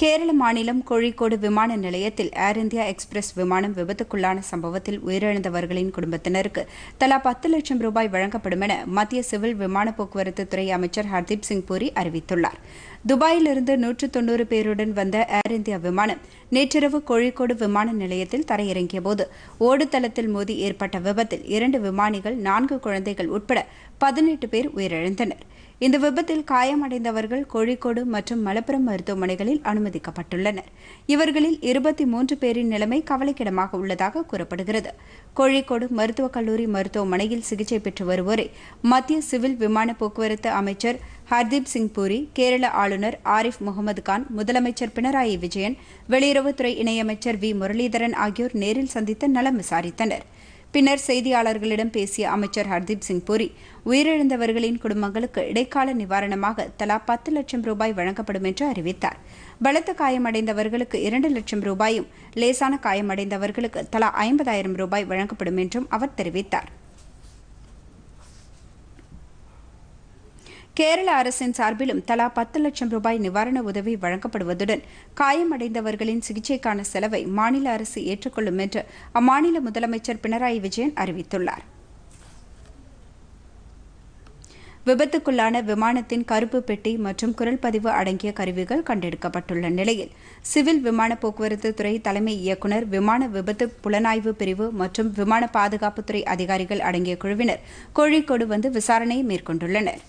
கேரள மாநிலம் கோழிக்கோடு விமான நிலையத்தில் ஏர் இந்தியா எக்ஸ்பிரஸ் விமானம் விபத்துக்குள்ளான சம்பவத்தில் உயிரிழந்தவர்களின் குடும்பத்தினருக்கு தலா பத்து லட்சம் ரூபாய் வழங்கப்படும் என மத்திய சிவில் விமான போக்குவரத்து துறை அமைச்சர் ஹர்தீப் சிங் பூரி அறிவித்துள்ளார் துபாயிலிருந்து நூற்று தொன்னூறு பேருடன் வந்த ஏர் இந்தியா விமானம் நேற்றிரவு கோழிக்கோடு விமான நிலையத்தில் தரையிறங்கியபோது ஓடுதளத்தில் மோதி ஏற்பட்ட விபத்தில் இரண்டு விமானிகள் நான்கு குழந்தைகள் உட்பட பதினெட்டு பேர் உயிரிழந்தனர் இந்த விபத்தில் காயமடைந்தவர்கள் கோழிக்கோடு மற்றும் மலப்புரம் மருத்துவமனைகளில் அனுமதிக்கப்பட்டுள்ளனர் இவர்களில் இருபத்தி மூன்று பேரின் நிலைமை கவலைக்கிடமாக உள்ளதாக கூறப்படுகிறது கோழிக்கோடு மருத்துவக் கல்லூரி மருத்துவமனையில் சிகிச்சை பெற்று வருவோரை மத்திய சிவில் விமான போக்குவரத்து அமைச்சர் ஹர்தீப் சிங் பூரி கேரள ஆளுநர் ஆரிஃப் முகமது கான் முதலமைச்சர் பினராயி விஜயன் வெளியுறவுத்துறை இணையமைச்சர் வி முரளிதரன் ஆகியோர் நேரில் சந்தித்து நலம் விசாரித்தனர் பின்னர் செய்தியாளர்களிடம் பேசிய அமைச்சர் ஹர்தீப் சிங் பூரி உயிரிழந்தவர்களின் குடும்பங்களுக்கு இடைக்கால நிவாரணமாக தலா பத்து லட்சம் ரூபாய் வழங்கப்படும் என்று அறிவித்தார் பலத்த காயமடைந்தவர்களுக்கு இரண்டு லட்சம் ரூபாயும் லேசான காயமடைந்தவர்களுக்கு தலா ஐம்பதாயிரம் ரூபாய் வழங்கப்படும் என்றும் அவர் தெரிவித்தார் கேரள அரசின் சார்பிலும் தலா பத்து லட்சம் ரூபாய் நிவாரண உதவி வழங்கப்படுவதுடன் காயமடைந்தவர்களின் சிகிச்சைக்கான செலவை மாநில அரசு ஏற்றுக்கொள்ளும் என்று அம்மாநில முதலமைச்சர் பினராயி விஜயன் அறிவித்துள்ளார் விபத்துக்குள்ளான விமானத்தின் கருப்பு பெட்டி மற்றும் குரல் பதிவு அடங்கிய கருவிகள் கண்டெடுக்கப்பட்டுள்ள நிலையில் சிவில் விமான போக்குவரத்து துறை தலைமை இயக்குநர் விமான விபத்து புலனாய்வு பிரிவு மற்றும் விமான பாதுகாப்புத்துறை அதிகாரிகள் அடங்கிய குழுவினர் கோழிக்கோடு வந்து விசாரணையை மேற்கொண்டுள்ளனர்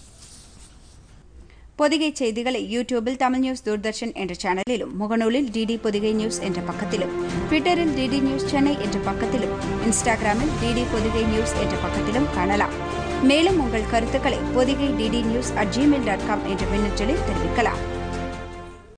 பொதிகை செய்திகளை யூடியூபில் தமிழ் நியூஸ் தூர்தர்ஷன் என்ற சேனலிலும் முகநூலில் டிடி பொதிகை நியூஸ் என்ற பக்கத்திலும் ட்விட்டரில் டிடி நியூஸ் சென்னை என்ற பக்கத்திலும் இன்ஸ்டாகிராமில் டிடி பொதிகை நியூஸ் என்ற பக்கத்திலும் காணலாம் மேலும் உங்கள் கருத்துக்களை Podhigai DD news at Gmail dot com என்ற மின்னஞ்சலில் தெரிவிக்கலாம்